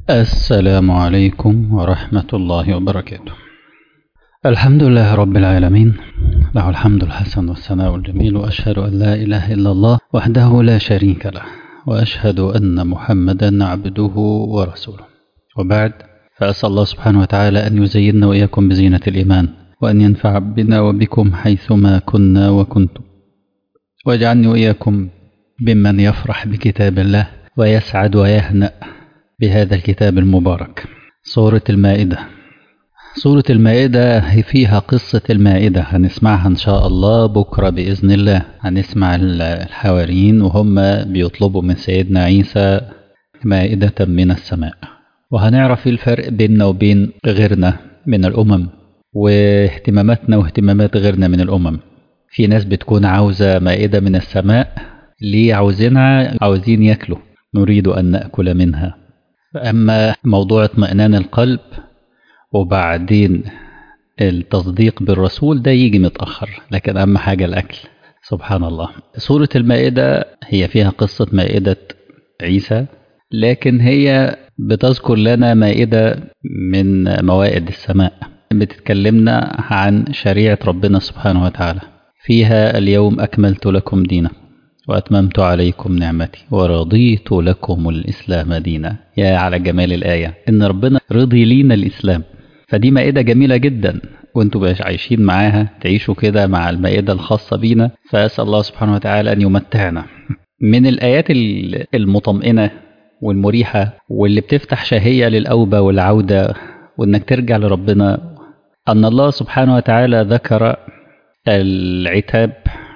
السلام عليكم ورحمة الله وبركاته الحمد لله رب العالمين له الحمد الحسن والثناء الجميل وأشهد أن لا إله إلا الله وحده لا شريك له وأشهد أن محمدا عبده ورسوله وبعد فأسأل الله سبحانه وتعالى أن يزيننا وإياكم بزينة الإيمان وأن ينفع بنا وبكم حيثما كنا وكنتم واجعلني وإياكم ممن يفرح بكتاب الله ويسعد ويهنأ بهذا الكتاب المبارك سورة المائدة سورة المائدة هي فيها قصة المائدة هنسمعها إن شاء الله بكرة بإذن الله هنسمع الحواريين وهم بيطلبوا من سيدنا عيسى مائدة من السماء وهنعرف الفرق بيننا وبين غيرنا من الأمم واهتماماتنا واهتمامات غيرنا من الأمم في ناس بتكون عاوزة مائدة من السماء ليه عاوزينها عاوزين ياكلوا نريد أن نأكل منها أما موضوع اطمئنان القلب وبعدين التصديق بالرسول ده يجي متأخر لكن أهم حاجة الأكل سبحان الله سورة المائدة هي فيها قصة مائدة عيسى لكن هي بتذكر لنا مائدة من موائد السماء بتتكلمنا عن شريعة ربنا سبحانه وتعالى فيها اليوم أكملت لكم دينكم وأتممت عليكم نعمتي ورضيت لكم الإسلام دينا يا على جمال الآية إن ربنا رضي لينا الإسلام فدي مائدة جميلة جدا وانتوا بقاش عايشين معاها تعيشوا كده مع المائدة الخاصة بينا فأسأل الله سبحانه وتعالى أن يمتعنا من الآيات المطمئنة والمريحة واللي بتفتح شهية للأوبة والعودة وإنك ترجع لربنا أن الله سبحانه وتعالى ذكر العتاب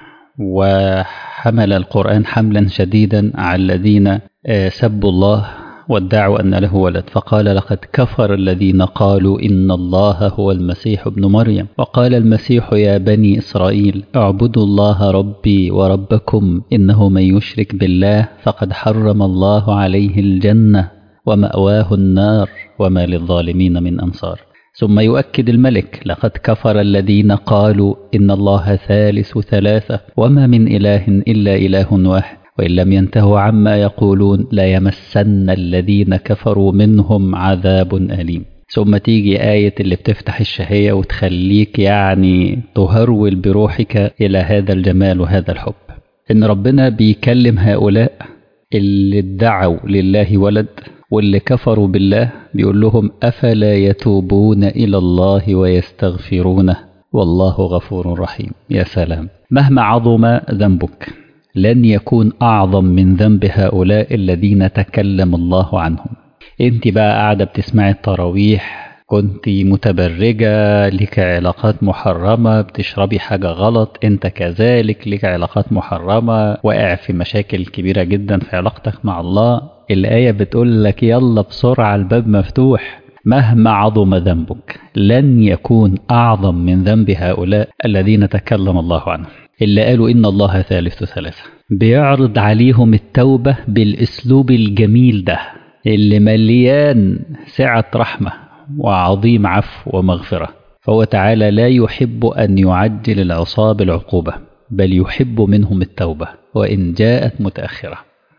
وحمل القرآن حملا شديدا على الذين سبوا الله وادعوا أن له ولد فقال لقد كفر الذين قالوا إن الله هو المسيح ابن مريم وقال المسيح يا بني إسرائيل اعبدوا الله ربي وربكم إنه من يشرك بالله فقد حرم الله عليه الجنة ومأواه النار وما للظالمين من أنصار ثم يؤكد الملك لقد كفر الذين قالوا إن الله ثالث ثلاثة وما من إله إلا إله واحد وإن لم ينتهوا عما يقولون لا يمسن الذين كفروا منهم عذاب أليم ثم تيجي آية اللي بتفتح الشهية وتخليك يعني تهرول بروحك إلى هذا الجمال وهذا الحب إن ربنا بيكلم هؤلاء اللي ادعوا لله ولد واللي كفروا بالله بيقول لهم أفلا يتوبون إلى الله ويستغفرونه والله غفور رحيم يا سلام مهما عظم ذنبك لن يكون أعظم من ذنب هؤلاء الذين تكلم الله عنهم انت بقى قاعدة بتسمعي التراويح كنت متبرجة لك علاقات محرمة بتشربي حاجة غلط انت كذلك لك علاقات محرمة واقع في مشاكل كبيرة جدا في علاقتك مع الله الآية بتقول لك يلا بسرعة الباب مفتوح مهما عظم ذنبك لن يكون أعظم من ذنب هؤلاء الذين تكلم الله عنهم اللي قالوا إن الله ثالث ثلاثة بيعرض عليهم التوبة بالأسلوب الجميل ده اللي مليان سعة رحمة وعظيم عفو ومغفرة فهو تعالى لا يحب أن يعجل العصاب العقوبة بل يحب منهم التوبة وإن جاءت متأخرة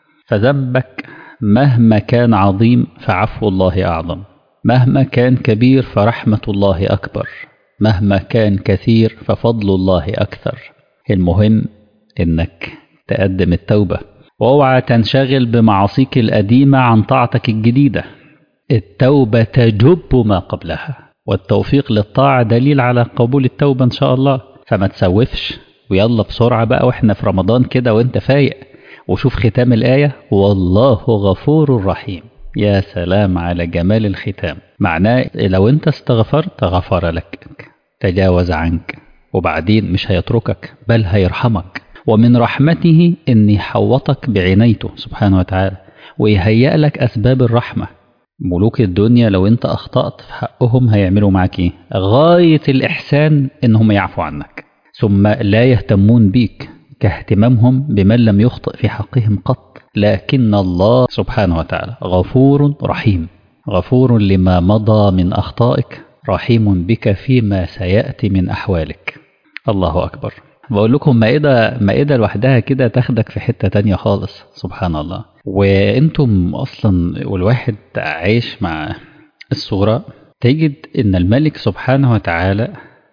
فذنبك مهما كان عظيم فعفو الله أعظم مهما كان كبير فرحمة الله أكبر مهما كان كثير ففضل الله أكثر المهم إنك تقدم التوبة واوعى تنشغل بمعاصيك القديمة عن طاعتك الجديدة التوبة تجب ما قبلها والتوفيق للطاعة دليل على قبول التوبة إن شاء الله فما تسوفش ويلا بسرعة بقى وإحنا في رمضان كده وإنت فايق وشوف ختام الآية والله غفور رحيم يا سلام على جمال الختام معناه لو انت استغفرت غفر لك تجاوز عنك وبعدين مش هيتركك بل هيرحمك ومن رحمته ان يحوطك بعنايته سبحانه وتعالى ويهيئ لك اسباب الرحمه ملوك الدنيا لو انت اخطات في حقهم هيعملوا معاك ايه غايه الاحسان انهم يعفوا عنك ثم لا يهتمون بيك كاهتمامهم بمن لم يخطئ في حقهم قط لكن الله سبحانه وتعالى غفور رحيم غفور لما مضى من أخطائك رحيم بك فيما سيأتي من أحوالك الله أكبر بقول لكم مائدة مائدة لوحدها كده تاخدك في حتة تانية خالص سبحان الله وانتم اصلا والواحد عايش مع الصورة تجد ان الملك سبحانه وتعالى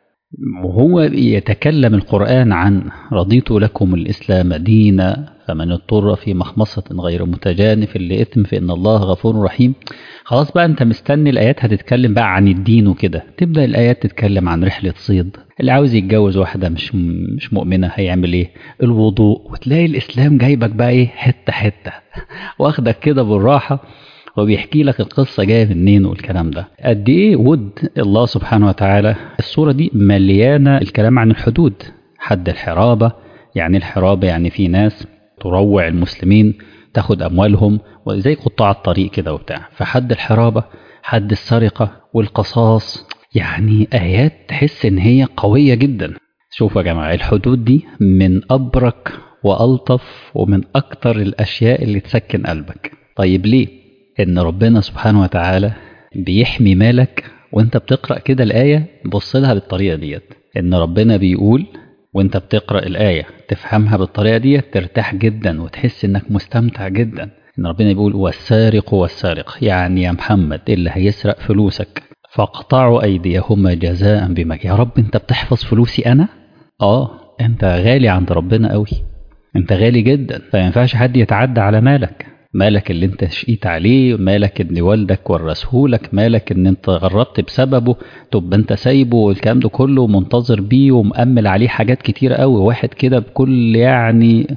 وهو يتكلم القرآن عن رضيت لكم الإسلام دينا فمن اضطر في مخمصة غير متجانف لإثم فإن الله غفور رحيم خلاص بقى أنت مستني الآيات هتتكلم بقى عن الدين وكده تبدأ الآيات تتكلم عن رحلة صيد اللي عاوز يتجوز واحدة مش مش مؤمنة هيعمل إيه الوضوء وتلاقي الإسلام جايبك بقى إيه حتة حتة واخدك كده بالراحة وبيحكي لك القصة جاية منين والكلام ده قد ايه ود الله سبحانه وتعالى الصورة دي مليانة الكلام عن الحدود حد الحرابة يعني الحرابة يعني في ناس تروع المسلمين تاخد أموالهم وزي قطاع الطريق كده وبتاع فحد الحرابة حد السرقة والقصاص يعني آيات تحس إن هي قوية جدا شوفوا يا جماعة الحدود دي من أبرك وألطف ومن أكتر الأشياء اللي تسكن قلبك طيب ليه؟ ان ربنا سبحانه وتعالى بيحمي مالك وانت بتقرا كده الايه بص لها بالطريقه ديت ان ربنا بيقول وانت بتقرا الايه تفهمها بالطريقه ديت ترتاح جدا وتحس انك مستمتع جدا ان ربنا بيقول والسارق والسارق يعني يا محمد اللي هيسرق فلوسك فاقطعوا ايديهما جزاء بما يا رب انت بتحفظ فلوسي انا اه انت غالي عند ربنا قوي انت غالي جدا فما ينفعش حد يتعدى على مالك مالك اللي انت شقيت عليه مالك ان والدك ورثهولك مالك ان انت غربت بسببه تبقى انت سايبه والكلام ده كله منتظر بيه ومأمل عليه حاجات كتير قوي واحد كده بكل يعني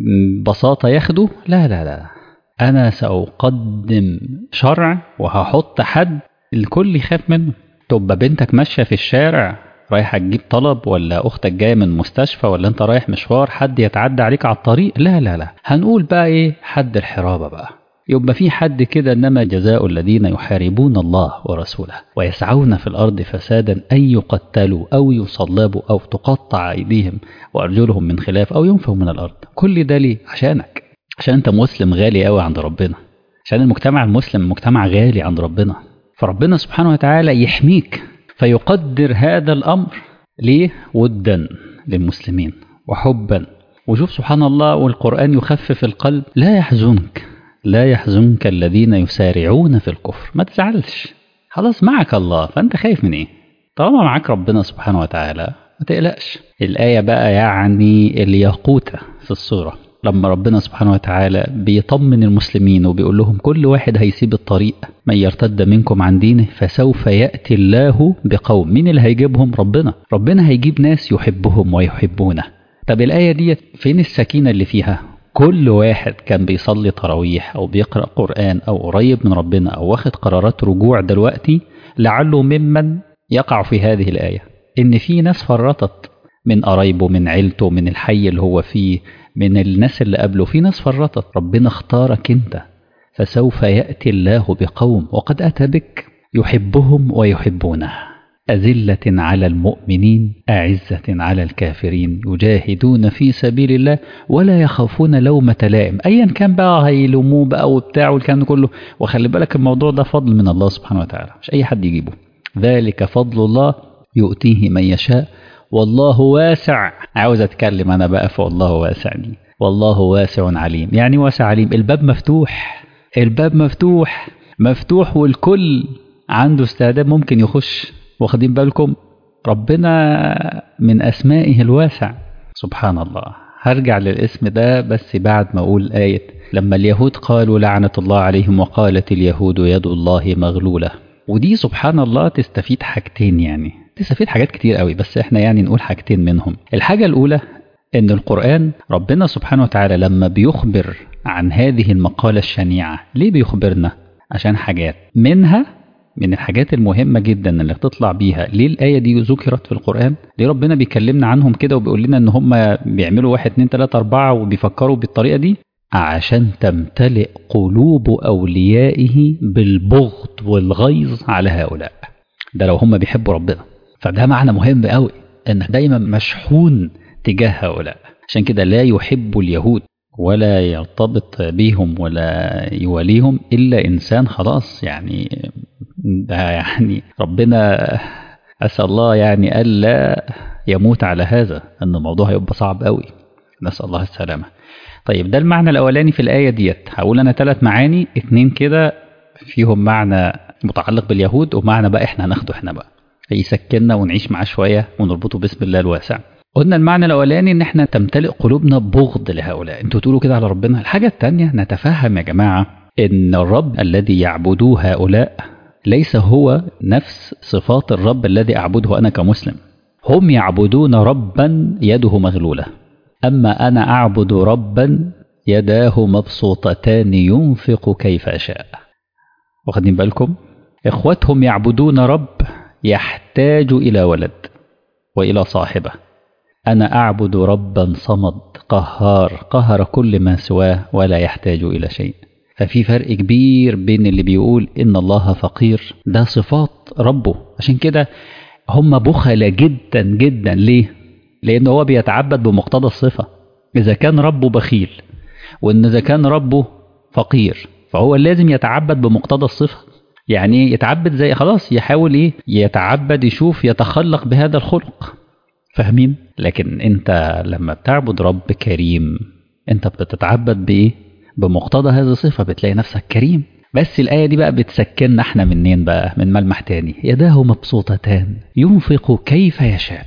بساطة ياخده لا لا لا انا سأقدم شرع وهحط حد الكل يخاف منه تبقى بنتك ماشية في الشارع رايحة تجيب طلب ولا أختك جاية من مستشفى ولا أنت رايح مشوار حد يتعدى عليك على الطريق لا لا لا هنقول بقى إيه حد الحرابة بقى يبقى في حد كده إنما جزاء الذين يحاربون الله ورسوله ويسعون في الأرض فسادا أن يقتلوا أو يصلبوا أو تقطع أيديهم وأرجلهم من خلاف أو ينفوا من الأرض كل ده ليه عشانك عشان أنت مسلم غالي قوي عند ربنا عشان المجتمع المسلم مجتمع غالي عند ربنا فربنا سبحانه وتعالى يحميك فيقدر هذا الأمر ليه ودا للمسلمين وحبا وشوف سبحان الله والقرآن يخفف القلب لا يحزنك لا يحزنك الذين يسارعون في الكفر ما تزعلش خلاص معك الله فأنت خايف من إيه طالما معك ربنا سبحانه وتعالى ما تقلقش الآية بقى يعني الياقوتة في الصورة لما ربنا سبحانه وتعالى بيطمن المسلمين وبيقول لهم كل واحد هيسيب الطريق من يرتد منكم عن دينه فسوف يأتي الله بقوم مين اللي هيجيبهم ربنا ربنا هيجيب ناس يحبهم ويحبونه طب الآية دي فين السكينة اللي فيها كل واحد كان بيصلي تراويح أو بيقرأ قرآن أو قريب من ربنا أو واخد قرارات رجوع دلوقتي لعله ممن يقع في هذه الآية إن في ناس فرطت من قرايبه من عيلته من الحي اللي هو فيه من الناس اللي قبله في ناس فرطت ربنا اختارك انت فسوف يأتي الله بقوم وقد أتى بك يحبهم ويحبونه أذلة على المؤمنين أعزة على الكافرين يجاهدون في سبيل الله ولا يخافون لومة لائم أيا كان بقى هيلوموه بقى وبتاع والكلام ده كله وخلي بالك الموضوع ده فضل من الله سبحانه وتعالى مش أي حد يجيبه ذلك فضل الله يؤتيه من يشاء والله واسع عاوز اتكلم انا بقى في والله واسع دي والله واسع عليم يعني واسع عليم الباب مفتوح الباب مفتوح مفتوح والكل عنده استعداد ممكن يخش واخدين بالكم ربنا من اسمائه الواسع سبحان الله هرجع للاسم ده بس بعد ما اقول آية لما اليهود قالوا لعنة الله عليهم وقالت اليهود يد الله مغلولة ودي سبحان الله تستفيد حاجتين يعني تستفيد حاجات كتير قوي بس احنا يعني نقول حاجتين منهم الحاجة الأولى إن القرآن ربنا سبحانه وتعالى لما بيخبر عن هذه المقالة الشنيعة ليه بيخبرنا؟ عشان حاجات منها من الحاجات المهمة جدا اللي تطلع بيها ليه الآية دي ذكرت في القرآن؟ ليه ربنا بيكلمنا عنهم كده وبيقول لنا إن هم بيعملوا واحد اتنين تلاتة أربعة وبيفكروا بالطريقة دي؟ عشان تمتلئ قلوب أوليائه بالبغض والغيظ على هؤلاء ده لو هم بيحبوا ربنا فده معنى مهم قوي انك دايما مشحون تجاه هؤلاء عشان كده لا يحب اليهود ولا يرتبط بيهم ولا يواليهم الا انسان خلاص يعني ده يعني ربنا اسال الله يعني الا يموت على هذا أن الموضوع هيبقى صعب قوي نسأل الله السلامة طيب ده المعنى الأولاني في الآية ديت هقول أنا ثلاث معاني اتنين كده فيهم معنى متعلق باليهود ومعنى بقى احنا هناخده احنا بقى يسكننا ونعيش معاه شوية ونربطه باسم الله الواسع قلنا المعنى الأولاني إن احنا تمتلئ قلوبنا بغض لهؤلاء انتوا تقولوا كده على ربنا الحاجة التانية نتفهم يا جماعة إن الرب الذي يعبدوه هؤلاء ليس هو نفس صفات الرب الذي أعبده أنا كمسلم هم يعبدون ربا يده مغلولة أما أنا أعبد ربا يداه مبسوطتان ينفق كيف شاء واخدين بالكم إخوتهم يعبدون رب يحتاج إلى ولد وإلى صاحبة أنا أعبد ربا صمد قهار قهر كل ما سواه ولا يحتاج إلى شيء ففي فرق كبير بين اللي بيقول إن الله فقير ده صفات ربه عشان كده هم بخلة جدا جدا ليه؟ لأن هو بيتعبد بمقتضى الصفة إذا كان ربه بخيل وإن إذا كان ربه فقير فهو لازم يتعبد بمقتضى الصفة يعني يتعبد زي خلاص يحاول ايه يتعبد يشوف يتخلق بهذا الخلق فاهمين لكن انت لما بتعبد رب كريم انت بتتعبد بايه بمقتضى هذه الصفة بتلاقي نفسك كريم بس الآية دي بقى بتسكننا احنا منين بقى من ملمح تاني يداه مبسوطتان ينفق كيف يشاء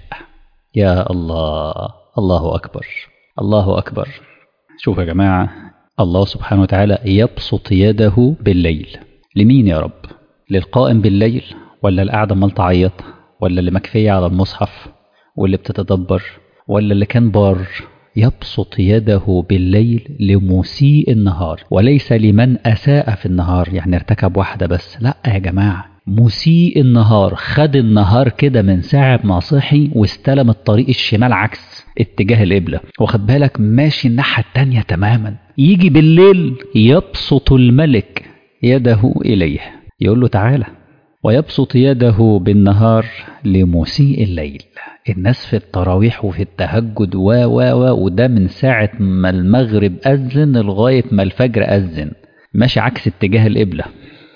يا الله الله أكبر الله أكبر شوف يا جماعة الله سبحانه وتعالى يبسط يده بالليل لمين يا رب للقائم بالليل ولا القاعدة مال تعيط ولا اللي مكفية على المصحف واللي بتتدبر ولا اللي كان بار يبسط يده بالليل لمسيء النهار وليس لمن أساء في النهار يعني ارتكب واحدة بس لا يا جماعة مسيء النهار خد النهار كده من ساعة ما صحي واستلم الطريق الشمال عكس اتجاه القبلة واخد بالك ماشي الناحية التانية تماما يجي بالليل يبسط الملك يده إليه يقول له تعالى ويبسط يده بالنهار لمسيء الليل الناس في التراويح وفي التهجد و و و وده من ساعة ما المغرب أذن لغاية ما الفجر أذن ماشي عكس اتجاه القبلة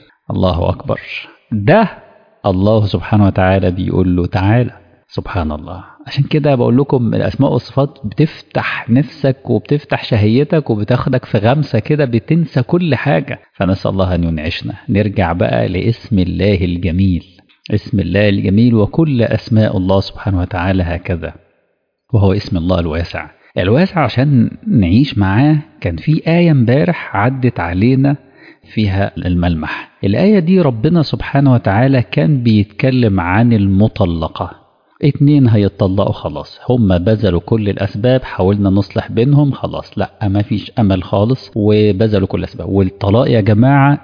الله أكبر ده الله سبحانه وتعالى بيقول له تعالى سبحان الله عشان كده بقول لكم الأسماء والصفات بتفتح نفسك وبتفتح شهيتك وبتاخدك في غمسة كده بتنسى كل حاجة فنسأل الله أن ينعشنا نرجع بقى لاسم الله الجميل اسم الله الجميل وكل أسماء الله سبحانه وتعالى هكذا وهو اسم الله الواسع الواسع عشان نعيش معاه كان في آية امبارح عدت علينا فيها الملمح الآية دي ربنا سبحانه وتعالى كان بيتكلم عن المطلقة اتنين هيتطلقوا خلاص هم بذلوا كل الأسباب حاولنا نصلح بينهم خلاص لا ما فيش أمل خالص وبذلوا كل الأسباب والطلاق يا جماعة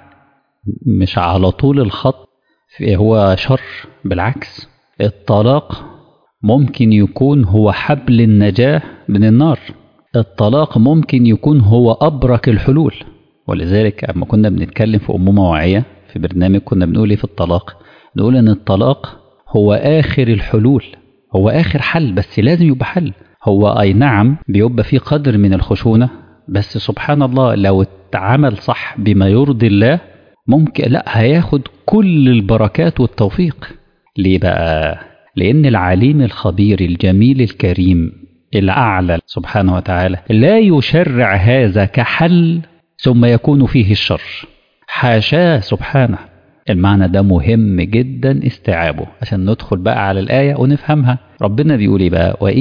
مش على طول الخط هو شر بالعكس الطلاق ممكن يكون هو حبل النجاة من النار الطلاق ممكن يكون هو أبرك الحلول ولذلك أما كنا بنتكلم في أمومة واعية في برنامج كنا بنقول إيه في الطلاق نقول إن الطلاق هو آخر الحلول هو آخر حل بس لازم يبقى حل هو أي نعم بيبقى فيه قدر من الخشونة بس سبحان الله لو اتعمل صح بما يرضي الله ممكن لا هياخد كل البركات والتوفيق ليه بقى لأن العليم الخبير الجميل الكريم الأعلى سبحانه وتعالى لا يشرع هذا كحل ثم يكون فيه الشر حاشاه سبحانه المعنى ده مهم جدا استيعابه عشان ندخل بقى على الآية ونفهمها ربنا بيقول ايه بقى وإن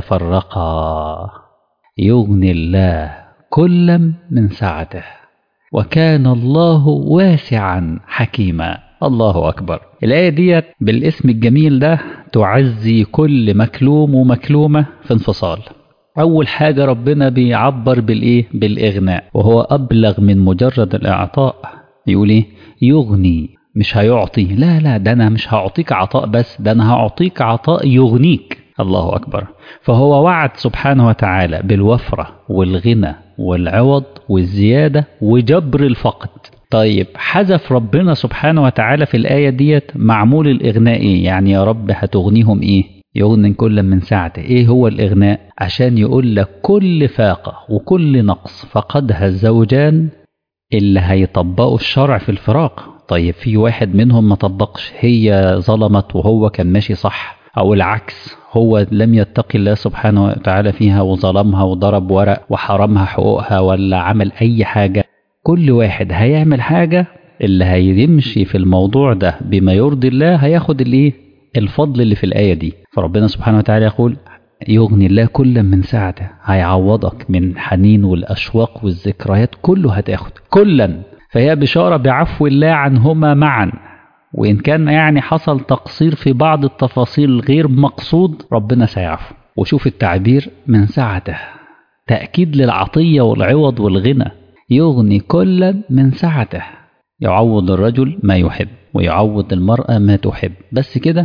يتفرقا يغني الله كلا من سعته وكان الله واسعا حكيما الله أكبر الآية ديت بالاسم الجميل ده تعزي كل مكلوم ومكلومة في انفصال أول حاجة ربنا بيعبر بالإيه؟ بالإغناء وهو أبلغ من مجرد الإعطاء يقول إيه؟ يغني مش هيعطي لا لا ده أنا مش هعطيك عطاء بس ده أنا هعطيك عطاء يغنيك الله أكبر فهو وعد سبحانه وتعالى بالوفرة والغنى والعوض والزيادة وجبر الفقد طيب حذف ربنا سبحانه وتعالى في الآية ديت معمول الإغناء إيه؟ يعني يا رب هتغنيهم إيه؟ يغني كل من ساعته إيه هو الإغناء؟ عشان يقول لك كل فاقة وكل نقص فقدها الزوجان اللي هيطبقوا الشرع في الفراق طيب في واحد منهم ما طبقش هي ظلمت وهو كان ماشي صح أو العكس هو لم يتقي الله سبحانه وتعالى فيها وظلمها وضرب ورق وحرمها حقوقها ولا عمل أي حاجة كل واحد هيعمل حاجة اللي هيمشي في الموضوع ده بما يرضي الله هياخد الايه الفضل اللي في الآية دي فربنا سبحانه وتعالى يقول يغني الله كلا من سعته هيعوضك من حنين والأشواق والذكريات كله هتاخد كلا فهي بشارة بعفو الله عنهما معا وإن كان يعني حصل تقصير في بعض التفاصيل غير مقصود ربنا سيعفو وشوف التعبير من سعته تأكيد للعطية والعوض والغنى يغني كلا من سعته يعوض الرجل ما يحب ويعوض المرأة ما تحب بس كده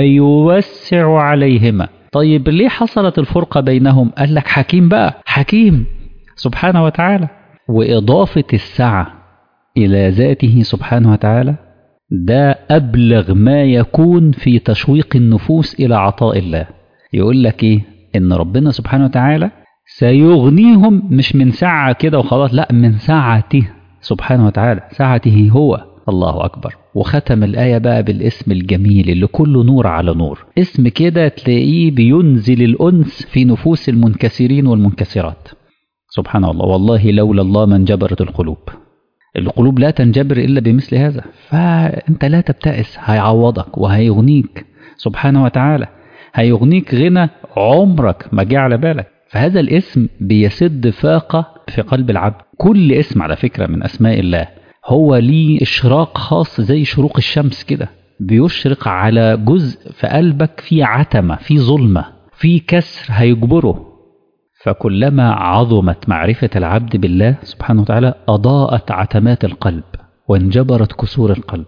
ويوسع عليهما طيب ليه حصلت الفرقة بينهم قال لك حكيم بقى حكيم سبحانه وتعالى وإضافة السعة إلى ذاته سبحانه وتعالى ده أبلغ ما يكون في تشويق النفوس إلى عطاء الله يقول لك إيه إن ربنا سبحانه وتعالى سيغنيهم مش من سعة كده وخلاص لا من سعته سبحانه وتعالى سعته هو الله أكبر وختم الآية بقى بالاسم الجميل اللي كله نور على نور اسم كده تلاقيه بينزل الأنس في نفوس المنكسرين والمنكسرات سبحان الله والله لولا الله ما انجبرت القلوب القلوب لا تنجبر إلا بمثل هذا فأنت لا تبتئس هيعوضك وهيغنيك سبحانه وتعالى هيغنيك غنى عمرك ما جه على بالك فهذا الاسم بيسد فاقة في قلب العبد كل اسم على فكرة من أسماء الله هو ليه إشراق خاص زي شروق الشمس كده بيشرق على جزء في قلبك في عتمة في ظلمة في كسر هيجبره فكلما عظمت معرفة العبد بالله سبحانه وتعالى أضاءت عتمات القلب وانجبرت كسور القلب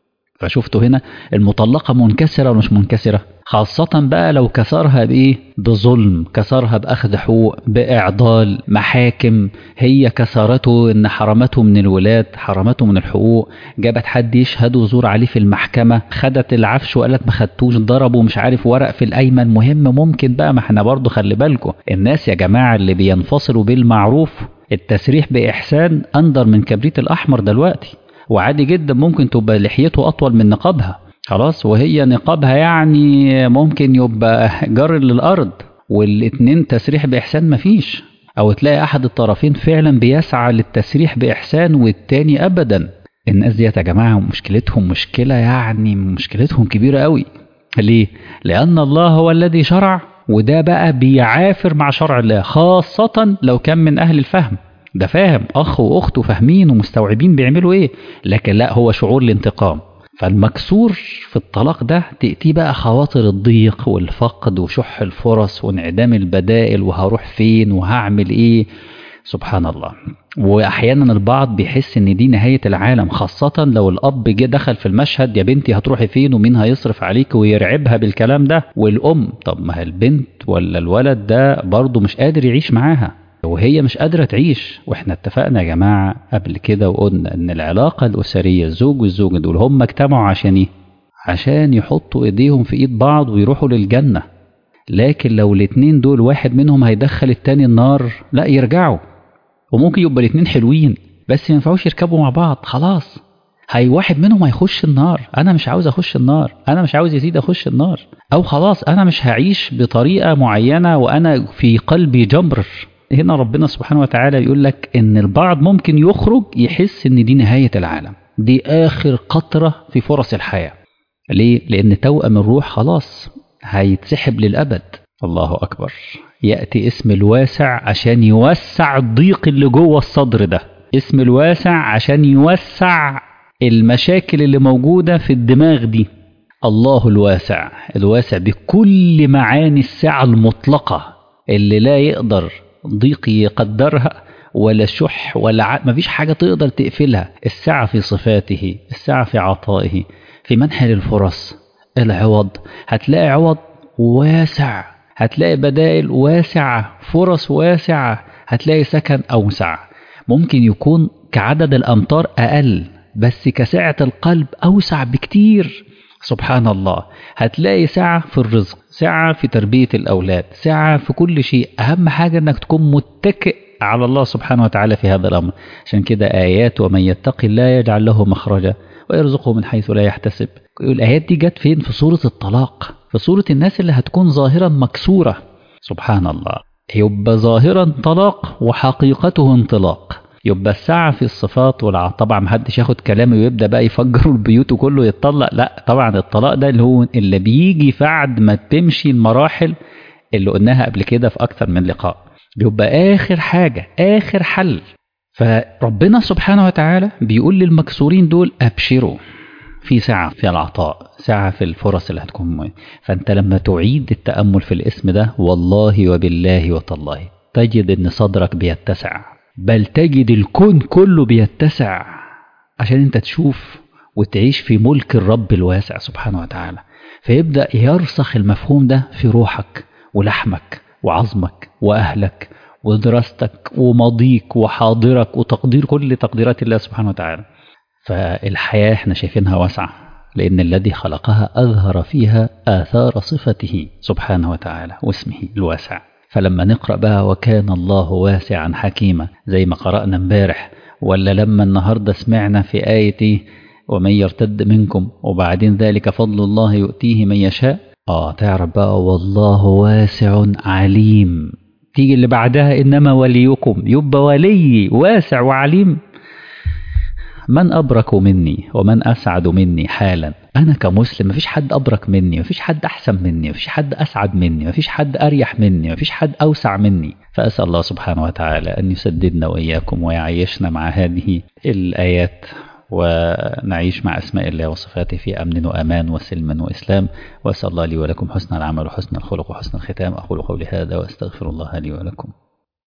فشفتوا هنا المطلقة منكسرة ولا مش منكسرة خاصة بقى لو كسرها بإيه بظلم كسرها بأخذ حقوق بإعضال محاكم هي كسرته إن حرمته من الولاد حرمته من الحقوق جابت حد يشهد وزور عليه في المحكمة خدت العفش وقالت ما خدتوش ضربه مش عارف ورق في الأيمن مهم ممكن بقى ما احنا برضه خلي بالكم الناس يا جماعة اللي بينفصلوا بالمعروف التسريح بإحسان أندر من كبريت الأحمر دلوقتي وعادي جدا ممكن تبقى لحيته أطول من نقابها خلاص وهي نقابها يعني ممكن يبقى جر للأرض والاتنين تسريح بإحسان مفيش أو تلاقي أحد الطرفين فعلا بيسعى للتسريح بإحسان والتاني أبدا الناس ديت يا جماعة مشكلتهم مشكلة يعني مشكلتهم كبيرة قوي ليه؟ لأن الله هو الذي شرع وده بقى بيعافر مع شرع الله خاصة لو كان من أهل الفهم ده فاهم أخ وأخته فاهمين ومستوعبين بيعملوا إيه لكن لا هو شعور الانتقام فالمكسور في الطلاق ده تأتي بقى خواطر الضيق والفقد وشح الفرص وانعدام البدائل وهروح فين وهعمل ايه سبحان الله واحيانا البعض بيحس ان دي نهايه العالم خاصه لو الاب جه دخل في المشهد يا بنتي هتروحي فين ومين هيصرف عليك ويرعبها بالكلام ده والام طب ما هي البنت ولا الولد ده برضه مش قادر يعيش معاها وهي مش قادرة تعيش واحنا اتفقنا يا جماعة قبل كده وقلنا ان العلاقة الأسرية الزوج والزوجة دول هم اجتمعوا عشان ايه عشان يحطوا ايديهم في ايد بعض ويروحوا للجنة لكن لو الاتنين دول واحد منهم هيدخل التاني النار لا يرجعوا وممكن يبقى الاتنين حلوين بس ما ينفعوش يركبوا مع بعض خلاص هي واحد منهم هيخش النار انا مش عاوز اخش النار انا مش عاوز يزيد اخش النار او خلاص انا مش هعيش بطريقة معينة وانا في قلبي جمر هنا ربنا سبحانه وتعالى يقول لك ان البعض ممكن يخرج يحس ان دي نهاية العالم دي اخر قطرة في فرص الحياة ليه؟ لان توأم الروح خلاص هيتسحب للأبد الله أكبر يأتي اسم الواسع عشان يوسع الضيق اللي جوه الصدر ده اسم الواسع عشان يوسع المشاكل اللي موجودة في الدماغ دي الله الواسع الواسع بكل معاني السعة المطلقة اللي لا يقدر ضيق يقدرها ولا شح ولا ع... مفيش حاجة تقدر تقفلها السعة في صفاته السعة في عطائه في منح للفرص العوض هتلاقي عوض واسع هتلاقي بدائل واسعة فرص واسعة هتلاقي سكن أوسع ممكن يكون كعدد الأمطار أقل بس كسعة القلب أوسع بكتير سبحان الله هتلاقي سعة في الرزق سعة في تربية الأولاد سعة في كل شيء أهم حاجة أنك تكون متكئ على الله سبحانه وتعالى في هذا الأمر عشان كده آيات ومن يتقي الله يجعل له مخرجا ويرزقه من حيث لا يحتسب الآيات دي جت فين في سورة الطلاق في صورة الناس اللي هتكون ظاهرا مكسورة سبحان الله يبقى ظاهرا طلاق وحقيقته انطلاق يبقى الساعة في الصفات والع طبعا محدش ياخد كلامي ويبدأ بقى يفجر البيوت وكله يتطلق لا طبعا الطلاق ده اللي هو اللي بيجي بعد ما تمشي المراحل اللي قلناها قبل كده في أكثر من لقاء بيبقى آخر حاجة آخر حل فربنا سبحانه وتعالى بيقول للمكسورين دول أبشروا في سعة في العطاء سعة في الفرص اللي هتكون فأنت لما تعيد التأمل في الاسم ده والله وبالله وتالله تجد أن صدرك بيتسع بل تجد الكون كله بيتسع عشان أنت تشوف وتعيش في ملك الرب الواسع سبحانه وتعالى فيبدأ يرسخ المفهوم ده في روحك ولحمك وعظمك وأهلك ودراستك وماضيك وحاضرك وتقدير كل تقديرات الله سبحانه وتعالى فالحياة احنا شايفينها واسعة لأن الذي خلقها أظهر فيها آثار صفته سبحانه وتعالى واسمه الواسع فلما نقرأ بقى وكان الله واسعا حكيما زي ما قرأنا امبارح ولا لما النهاردة سمعنا في آية ومن يرتد منكم وبعدين ذلك فضل الله يؤتيه من يشاء آه تعرف بقى والله واسع عليم تيجي اللي بعدها إنما وليكم يبقى ولي واسع وعليم من أبرك مني ومن أسعد مني حالا أنا كمسلم مفيش حد أبرك مني مفيش حد أحسن مني مفيش حد أسعد مني مفيش حد أريح مني مفيش حد أوسع مني فأسأل الله سبحانه وتعالى أن يسددنا وإياكم ويعيشنا مع هذه الآيات ونعيش مع أسماء الله وصفاته في أمن وأمان وسلم وإسلام وأسأل الله لي ولكم حسن العمل وحسن الخلق وحسن الختام أقول قولي هذا وأستغفر الله لي ولكم